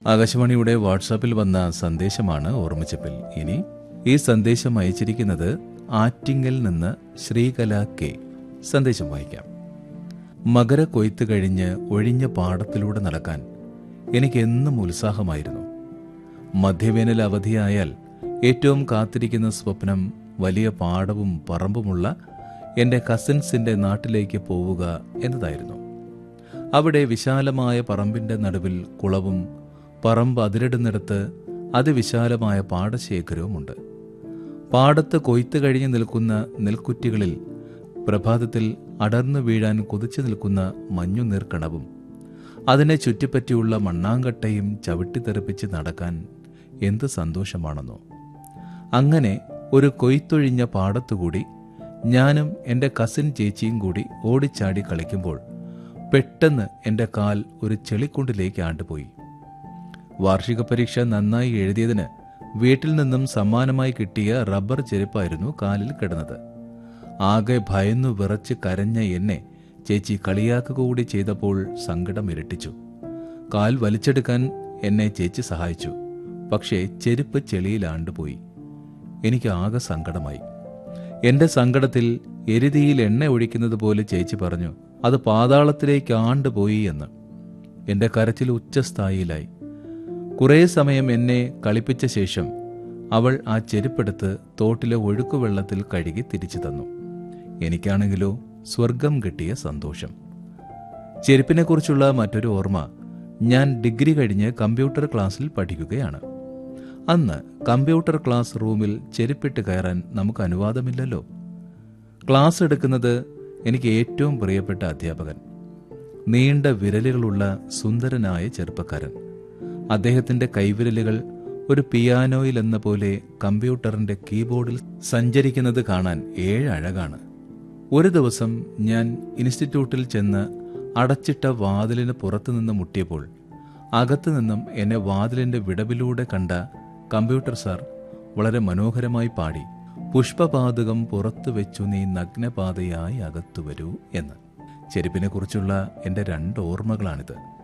ആകാശവാണിയുടെ വാട്സാപ്പിൽ വന്ന സന്ദേശമാണ് ഓർമ്മിച്ചപ്പിൽ ഇനി ഈ സന്ദേശം അയച്ചിരിക്കുന്നത് ആറ്റിങ്ങൽ നിന്ന് ശ്രീകല കെ സന്ദേശം വായിക്കാം മകര കൊയ്ത്ത് കഴിഞ്ഞ് ഒഴിഞ്ഞ പാടത്തിലൂടെ നടക്കാൻ എനിക്ക് എന്നും ഉത്സാഹമായിരുന്നു മധ്യവേനൽ അവധിയായാൽ ഏറ്റവും കാത്തിരിക്കുന്ന സ്വപ്നം വലിയ പാടവും പറമ്പുമുള്ള എൻ്റെ കസിൻസിൻ്റെ നാട്ടിലേക്ക് പോവുക എന്നതായിരുന്നു അവിടെ വിശാലമായ പറമ്പിൻ്റെ നടുവിൽ കുളവും പറമ്പ് അതിരിടുന്നിടത്ത് അതിവിശാലമായ പാടശേഖരവുമുണ്ട് പാടത്ത് കൊയ്ത്ത് കഴിഞ്ഞ് നിൽക്കുന്ന നെൽക്കുറ്റികളിൽ പ്രഭാതത്തിൽ അടർന്നു വീഴാൻ കൊതിച്ചു നിൽക്കുന്ന മഞ്ഞു നീർക്കണവും അതിനെ ചുറ്റിപ്പറ്റിയുള്ള മണ്ണാങ്കട്ടയും ചവിട്ടിത്തെറിപ്പിച്ച് നടക്കാൻ എന്ത് സന്തോഷമാണെന്നോ അങ്ങനെ ഒരു കൊയ്ത്തൊഴിഞ്ഞ പാടത്തുകൂടി ഞാനും എൻ്റെ കസിൻ ചേച്ചിയും കൂടി ഓടിച്ചാടി കളിക്കുമ്പോൾ പെട്ടെന്ന് എൻ്റെ കാൽ ഒരു ചെളിക്കുണ്ടിലേക്ക് ആണ്ടുപോയി വാർഷിക പരീക്ഷ നന്നായി എഴുതിയതിന് വീട്ടിൽ നിന്നും സമ്മാനമായി കിട്ടിയ റബ്ബർ ചെരുപ്പായിരുന്നു കാലിൽ കിടന്നത് ആകെ ഭയന്നു വിറച്ച് കരഞ്ഞ എന്നെ ചേച്ചി കളിയാക്കുക കൂടി ചെയ്തപ്പോൾ സങ്കടം ഇരട്ടിച്ചു കാൽ വലിച്ചെടുക്കാൻ എന്നെ ചേച്ചി സഹായിച്ചു പക്ഷേ ചെരുപ്പ് ചെളിയിലാണ്ടുപോയി എനിക്ക് ആകെ സങ്കടമായി എന്റെ സങ്കടത്തിൽ എരുതിയിൽ എണ്ണ ഒഴിക്കുന്നത് പോലെ ചേച്ചി പറഞ്ഞു അത് പാതാളത്തിലേക്ക് ആണ്ടുപോയി എന്ന് എന്റെ കരച്ചിൽ ഉച്ചസ്ഥായിയിലായി കുറേ സമയം എന്നെ കളിപ്പിച്ച ശേഷം അവൾ ആ ചെരുപ്പെടുത്ത് തോട്ടിലെ ഒഴുക്കുവെള്ളത്തിൽ കഴുകി തിരിച്ചു തന്നു എനിക്കാണെങ്കിലോ സ്വർഗം കിട്ടിയ സന്തോഷം ചെരുപ്പിനെക്കുറിച്ചുള്ള മറ്റൊരു ഓർമ്മ ഞാൻ ഡിഗ്രി കഴിഞ്ഞ് കമ്പ്യൂട്ടർ ക്ലാസ്സിൽ പഠിക്കുകയാണ് അന്ന് കമ്പ്യൂട്ടർ ക്ലാസ് റൂമിൽ ചെരുപ്പിട്ട് കയറാൻ നമുക്ക് അനുവാദമില്ലല്ലോ ക്ലാസ് എടുക്കുന്നത് എനിക്ക് ഏറ്റവും പ്രിയപ്പെട്ട അധ്യാപകൻ നീണ്ട വിരലുകളുള്ള സുന്ദരനായ ചെറുപ്പക്കാരൻ അദ്ദേഹത്തിന്റെ കൈവിരലുകൾ ഒരു പിയാനോയിൽ എന്ന പോലെ കമ്പ്യൂട്ടറിന്റെ കീബോർഡിൽ സഞ്ചരിക്കുന്നത് കാണാൻ ഏഴഴകാണ് ഒരു ദിവസം ഞാൻ ഇൻസ്റ്റിറ്റ്യൂട്ടിൽ ചെന്ന് അടച്ചിട്ട വാതിലിന് പുറത്തുനിന്ന് മുട്ടിയപ്പോൾ അകത്തു നിന്നും എന്നെ വാതിലിന്റെ വിടവിലൂടെ കണ്ട കമ്പ്യൂട്ടർ സാർ വളരെ മനോഹരമായി പാടി പുഷ്പപാതകം പുറത്തു വെച്ചു നീ നഗ്നപാതയായി അകത്തു വരൂ എന്ന് ചെരുപ്പിനെക്കുറിച്ചുള്ള എൻ്റെ രണ്ട് ഓർമ്മകളാണിത്